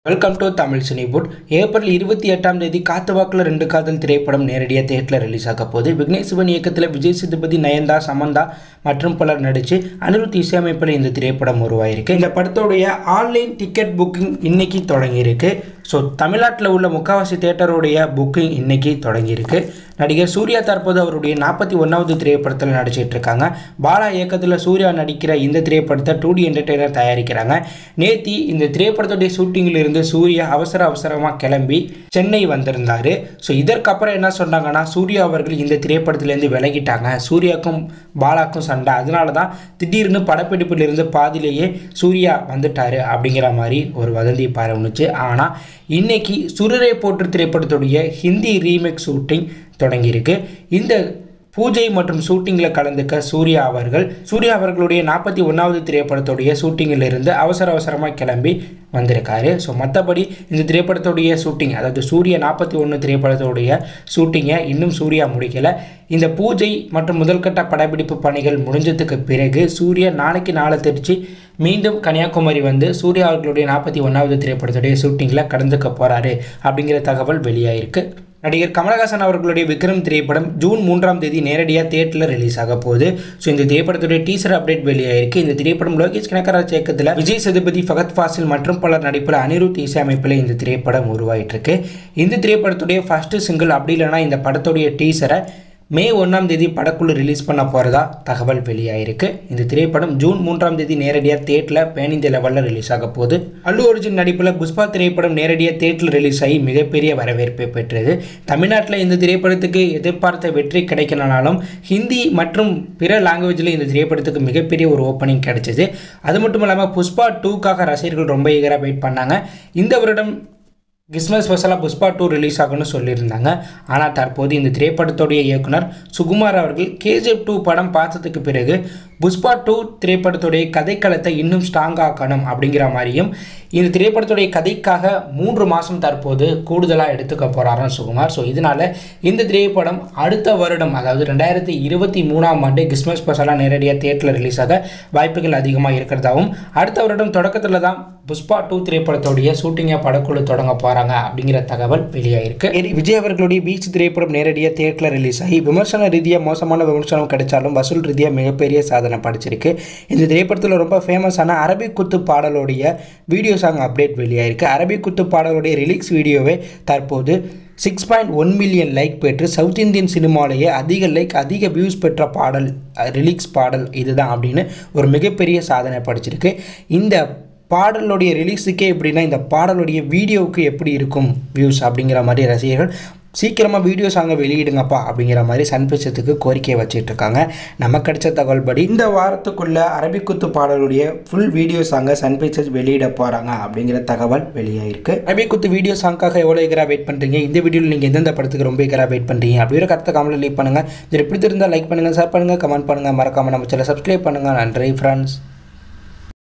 welcome to Tamil சினிபுட் April இருபத்தி எட்டாம் தேதி காத்து வாக்குல ரெண்டு காதல் திரைப்படம் நேரடியாக தேட்டரில் ரிலீஸ் ஆக போகுது விக்னேஷ் சிவன் இயக்கத்தில் விஜய் சேதுபதி நயன்தா சமந்தா மற்றும் பலர் நடித்து அனிருத் இசையமைப்பில் இந்த திரைப்படம் உருவாயிருக்கு இந்த படத்தோடைய ஆன்லைன் டிக்கெட் புக்கிங் இன்னைக்கு தொடங்கியிருக்கு ஸோ தமிழ்நாட்டில் உள்ள முக்காவாசி தேட்டருடைய புக்கிங் இன்னைக்கு தொடங்கியிருக்கு நடிகர் சூர்யா தற்போது அவருடைய நாற்பத்தி ஒன்றாவது திரைப்படத்தில் நடிச்சிட்டு இருக்காங்க பாலா இயக்கத்தில் சூர்யா நடிக்கிற இந்த திரைப்படத்தை டூ டி என்டர்டெய்னர் தயாரிக்கிறாங்க நேத்தி இந்த திரைப்படத்துடைய ஷூட்டிங்கில் இருந்து சூர்யா அவசர அவசரமாக கிளம்பி சென்னை வந்திருந்தார் ஸோ இதற்கப்புறம் என்ன சொன்னாங்கன்னா சூர்யா அவர்கள் இந்த திரைப்படத்திலேருந்து விலகிட்டாங்க சூர்யாக்கும் பாலாக்கும் சண்டை அதனால தான் திடீர்னு படப்பிடிப்பிலிருந்து பாதியிலேயே சூர்யா வந்துட்டாரு அப்படிங்கிற மாதிரி ஒரு வதந்தி பரவுனுச்சு ஆனால் இன்னைக்கு சுரரை போற்று திரைப்படத்துடைய ஹிந்தி ரீமேக் ஷூட்டிங் தொடங்கியிருக்கு இந்த பூஜை மற்றும் ஷூட்டிங்கில் கலந்துக்க சூர்யா அவர்கள் சூர்யா அவர்களுடைய நாற்பத்தி ஒன்றாவது திரைப்படத்துடைய ஷூட்டிங்கில் இருந்து அவசர அவசரமாக கிளம்பி வந்திருக்காரு ஸோ மற்றபடி இந்த திரைப்படத்துடைய ஷூட்டிங் அதாவது சூர்யா நாற்பத்தி ஒன்று திரைப்படத்துடைய ஷூட்டிங்கை இன்னும் சூர்யா முடிக்கலை இந்த பூஜை மற்றும் முதல்கட்ட படப்பிடிப்பு பணிகள் முடிஞ்சதுக்கு பிறகு சூர்யா நாளைக்கு நாளை தெரிச்சு மீண்டும் கன்னியாகுமரி வந்து சூர்யா அவர்களுடைய நாற்பத்தி ஒன்றாவது திரைப்படத்துடைய ஷூட்டிங்கில் கலந்துக்க போகிறாரு அப்படிங்கிற தகவல் வெளியாயிருக்கு நடிகர் கமலஹாசன் அவர்களுடைய விக்ரம் திரைப்படம் ஜூன் மூன்றாம் தேதி நேரடியாக தேட்டரில் ரிலீஸ் ஆக போகுது ஸோ இந்த திரைப்படத்துடைய டீசர் அப்டேட் வெளியாயிருக்கு இந்த திரைப்படம் லோகேஷ் கனகராஜ் இயக்கத்தில் விஜய் சேதுபதி ஃபகத் ஃபாசில் மற்றும் பலர் நடிப்பில் அனிருத் இசையமைப்பில் இந்த திரைப்படம் உருவாயிட்டு இருக்கு இந்த திரைப்படத்துடைய ஃபர்ஸ்ட் சிங்கிள் அப்படி இல்லைன்னா இந்த படத்துடைய டீசரை மே ஒன்றாம் தேதி படக்குழு ரிலீஸ் பண்ண போகிறதா தகவல் வெளியாயிருக்கு இந்த திரைப்படம் ஜூன் மூன்றாம் தேதி நேரடியாக தேட்டில் பேனிந்திய லெவலில் ரிலீஸ் ஆக போகுது அல்லு அர்ஜுன் நடிப்பில் புஷ்பா திரைப்படம் நேரடியாக தேட்டில் ரிலீஸ் ஆகி மிகப்பெரிய வரவேற்பை பெற்றது தமிழ்நாட்டில் இந்த திரைப்படத்துக்கு எதிர்பார்த்த வெற்றி கிடைக்கலனாலும் ஹிந்தி மற்றும் பிற லாங்குவேஜில் இந்த திரைப்படத்துக்கு மிகப்பெரிய ஒரு ஓப்பனிங் கிடைச்சிது அது மட்டும் இல்லாமல் புஷ்பா டூக்காக ரசிகர்கள் ரொம்ப ஈகராக வெயிட் பண்ணாங்க இந்த வருடம் கிறிஸ்மஸ் ஸ்பெஷலாக புஷ்பா டூ ரிலீஸ் ஆகும்னு சொல்லியிருந்தாங்க ஆனால் தற்போது இந்த திரைப்படத்துடைய இயக்குனர் சுகுமார் அவர்கள் கேஜிஎஃப் டூ படம் பார்த்ததுக்கு பிறகு புஷ்பா டூ திரைப்படத்துடைய கதைக்களத்தை இன்னும் ஸ்ட்ராங் ஆக்கணும் அப்படிங்கிற மாதிரியும் இந்த திரைப்படத்துடைய கதைக்காக மூன்று மாதம் தற்போது கூடுதலாக எடுத்துக்க போகிறாராம் சுகுமார் ஸோ இதனால் இந்த திரைப்படம் அடுத்த வருடம் அதாவது ரெண்டாயிரத்தி இருபத்தி மூணாம் ஆண்டு கிறிஸ்மஸ் ஸ்பெஷலாக நேரடியாக தேட்டரில் ரிலீஸ் ஆக வாய்ப்புகள் அதிகமாக இருக்கிறதாவும் அடுத்த வருடம் தொடக்கத்தில் தான் புஷ்பா டூ திரைப்படத்துடைய ஷூட்டிங்கை படக்குழு தொடங்க போகிறாங்க அப்படிங்கிற தகவல் வெளியாயிருக்கு சரி, விஜய் அவர்களுடைய பீச் திரைப்படம் நேரடியாக தேட்டரில் ரிலீஸ் ஆகி விமர்சன ரீதியாக மோசமான விமர்சனம் கிடைச்சாலும் வசூல் ரீதியாக மிகப்பெரிய சாதனை படைச்சிருக்கு இந்த திரைப்படத்தில் ரொம்ப ஃபேமஸான அரபிக் குத்து பாடலுடைய வீடியோ சாங் அப்டேட் வெளியாயிருக்கு அரபிக் குத்து பாடலுடைய ரிலீக்ஸ் வீடியோவை தற்போது six point one million like பெற்று சவுத் இந்தியன் சினிமாலேயே அதிக லைக் அதிக வியூஸ் பெற்ற பாடல் ரிலீக்ஸ் பாடல் இதுதான் அப்படின்னு ஒரு மிகப்பெரிய சாதனை படைச்சிருக்கு இந்த பாடலுடைய ரிலீஸுக்கே எப்படின்னா இந்த பாடலுடைய வீடியோவுக்கு எப்படி இருக்கும் வியூஸ் அப்படிங்கிற மாதிரி ரசிகர்கள் சீக்கிரமாக வீடியோ சாங்கை வெளியிடுங்கப்பா அப்படிங்கிற மாதிரி சன் பிக்சர்ஸுக்கு கோரிக்கையை வச்சிட்டு இருக்காங்க நமக்கு கிடைச்ச தகவல் படி இந்த வாரத்துக்குள்ள அரபிக்குத்து பாடலுடைய ஃபுல் வீடியோ சாங்கை சன் பிக்சர்ஸ் வெளியிட போகிறாங்க அப்படிங்கிற தகவல் வெளியாயிருக்கு அரபிக்குத்து வீடியோ சாங்காக எவ்வளோ எகராக வெயிட் பண்ணுறீங்க இந்த வீடியோவில் நீங்கள் எந்தெந்த படத்துக்கு ரொம்ப எகராக வெயிட் பண்ணுறீங்க அப்படி ஒரு கருத்தை கமெண்ட்டில் லீவ் பண்ணுங்கள் இது எப்படி இருந்தால் லைக் பண்ணுங்கள் ஷேர் பண்ணுங்கள் கமெண்ட் பண்ணுங்கள் மறக்காமல் நம்ம சேனல் சப்ஸ்கிரைப் பண்ணுங்கள் நன்றி ஃப்ரெண்ட்ஸ்